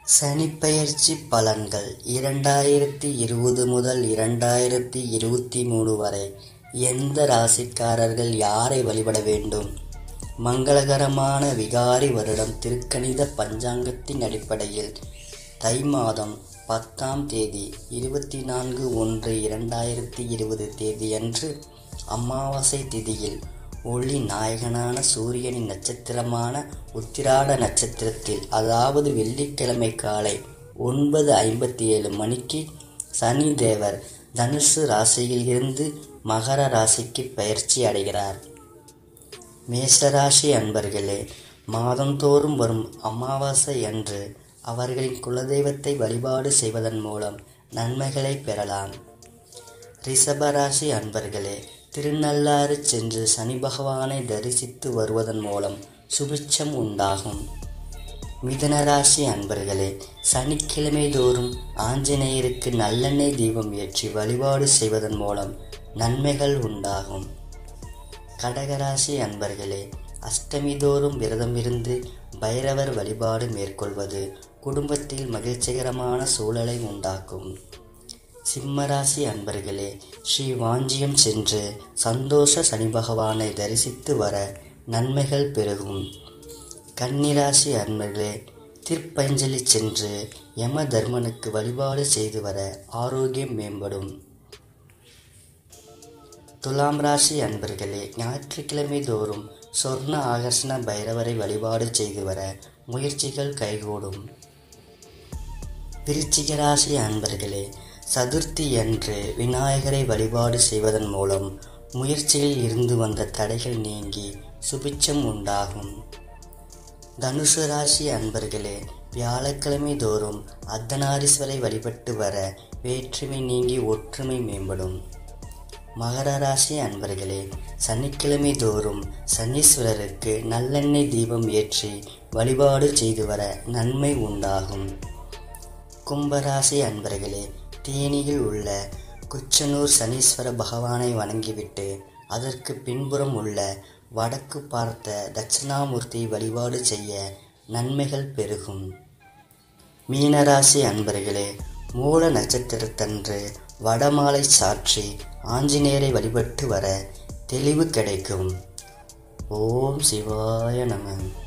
சனிப்பெயர்ச்சி பலன்கள் இரண்டாயிரத்தி இருபது முதல் இரண்டாயிரத்தி இருபத்தி மூணு வரை எந்த ராசிக்காரர்கள் யாரை வழிபட வேண்டும் மங்களகரமான விகாரி வருடம் திருக்கணித பஞ்சாங்கத்தின் அடிப்படையில் தை மாதம் பத்தாம் தேதி இருபத்தி நான்கு ஒன்று இரண்டாயிரத்தி இருபது தேதியன்று அமாவாசை திதியில் ஒளி நாயகனான சூரியனின் நட்சத்திரமான உத்திராட நட்சத்திரத்தில் அதாவது வெள்ளிக்கிழமை காலை ஒன்பது ஐம்பத்தி ஏழு மணிக்கு சனி தேவர் தனுசு ராசியில் இருந்து மகர ராசிக்கு பயிற்சி அடைகிறார் மேஷராசி அன்பர்களே மாதந்தோறும் வரும் அமாவாசை அன்று அவர்களின் குலதெய்வத்தை வழிபாடு செய்வதன் மூலம் நன்மைகளை பெறலாம் ரிஷபராசி அன்பர்களே திருநள்ளாறு சென்று சனி பகவானை தரிசித்து வருவதன் மூலம் சுபிட்சம் உண்டாகும் மிதனராசி அன்பர்களே சனிக்கிழமை தோறும் ஆஞ்சநேயருக்கு நல்லெண்ணெய் தீபம் ஏற்றி வழிபாடு செய்வதன் மூலம் நன்மைகள் உண்டாகும் கடகராசி அன்பர்களே அஷ்டமி தோறும் விரதம் இருந்து பைரவர் வழிபாடு மேற்கொள்வது குடும்பத்தில் மகிழ்ச்சிகரமான சூழலை உண்டாக்கும் சிம்மராசி அன்பர்களே ஸ்ரீ வாஞ்சியம் சென்று சந்தோஷ சனி பகவானை தரிசித்து வர நன்மைகள் பெருகும் கன்னிராசி அன்பர்களே திருப்பஞ்சலி சென்று யம தர்மனுக்கு வழிபாடு செய்து வர ஆரோக்கியம் மேம்படும் துலாம் ராசி அன்பர்களே ஞாயிற்றுக்கிழமை தோறும் சொர்ண ஆகர்ஷண பைரவரை வழிபாடு செய்து வர முயற்சிகள் கைகூடும் விருச்சிக ராசி அன்பர்களே சதுர்த்தி அன்று விநாயகரை வழிபாடு செய்வதன் மூலம் முயற்சியில் இருந்து வந்த தடைகள் நீங்கி சுபிட்சம் உண்டாகும் தனுசு ராசி அன்பர்களே வியாழக்கிழமை தோறும் அர்த்தநாரீஸ்வரை வழிபட்டு வர வேற்றுமை நீங்கி ஒற்றுமை மேம்படும் மகர ராசி அன்பர்களே சனிக்கிழமை தோறும் சனீஸ்வரருக்கு நல்லெண்ணெய் தீபம் ஏற்றி வழிபாடு செய்து வர நன்மை உண்டாகும் கும்பராசி அன்பர்களே தேனியில் உள்ள குச்சனூர் சனீஸ்வர பகவானை வணங்கிவிட்டு அதற்கு பின்புறம் உள்ள வடக்கு பார்த்த தட்சிணாமூர்த்தி வழிபாடு செய்ய நன்மைகள் பெருகும் மீனராசி அன்பர்களே மூல நட்சத்திரத்தன்று வடமாலை சாற்றி ஆஞ்சநேயரை வழிபட்டு வர தெளிவு கிடைக்கும் ஓம் சிவாய நம